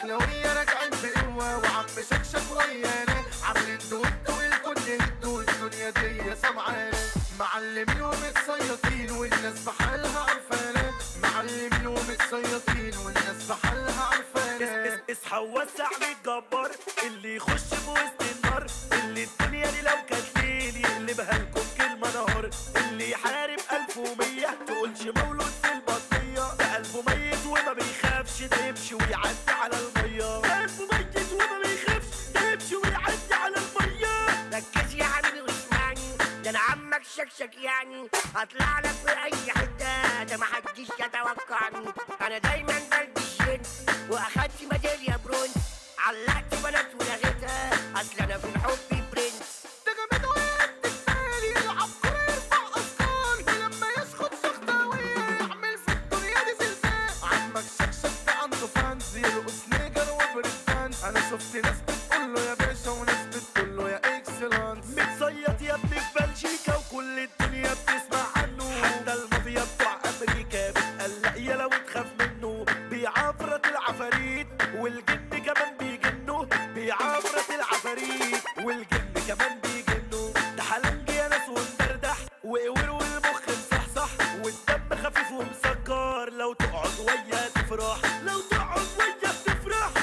الدخلوية راجعين بقوة وعم شكشك ويانا عاملين دوتو الكل هدوا الدنيا دي سمعانا معلمين ومتصيطين والناس بحالها عرفانة معلمين ومتصيطين والناس بحالها عرفانة اصحى ووسع للجبار اللي يخش في وسط النار اللي الدنيا دي لو كانت ليل يقلبها لكم كلمة نهار اللي يحارب ألف ومية تقولش مولود في البطية ده قلبه ميت وما بيخافش ده يمشي ويعدي على المية قلبه ميت وما بيخافش ده يمشي ويعدي على المية ركز يا حبيبي واسمعني ده انا عمك شكشك يعني هطلع لك في اي حته ده ما حدش يتوقعني انا دايما بلبس جينز واخدت ميداليه برونز علقت بنات ولغيتها اصل انا في الحب برنس ده جامد وقت التالي يلعب كورة يرفع أثقال ولما يسخط سخطاوية يعمل في الدنيا دي زلزال عمك شكشك ده عنده فانز يرقص نيجر وبريك دانس أنا شفت ناس بتقول له يا باشا وناس بتقول له يا اكسلانس متصيط يا ابني في بلجيكا وكل الدنيا بتسمع عنه حتى المافيا بتوع امريكا بتقلق يا لو تخاف منه بيعفرت العفاريت والجن كمان بيجنوا بيعفرت العفاريت والجن كمان بيجنوا ده حلنج يا ناس ومدردح وقور والمخ مصحصح والدم خفيف ومسكر لو تقعد ويا تفرح لو تقعد ويا تفرح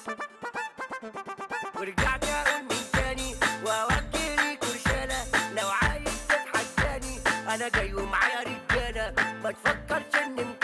ورجعت اقول من تاني واوجه ليك رساله لو عايز تتحداني انا جاي ومعايا رجاله ما تفكرش اني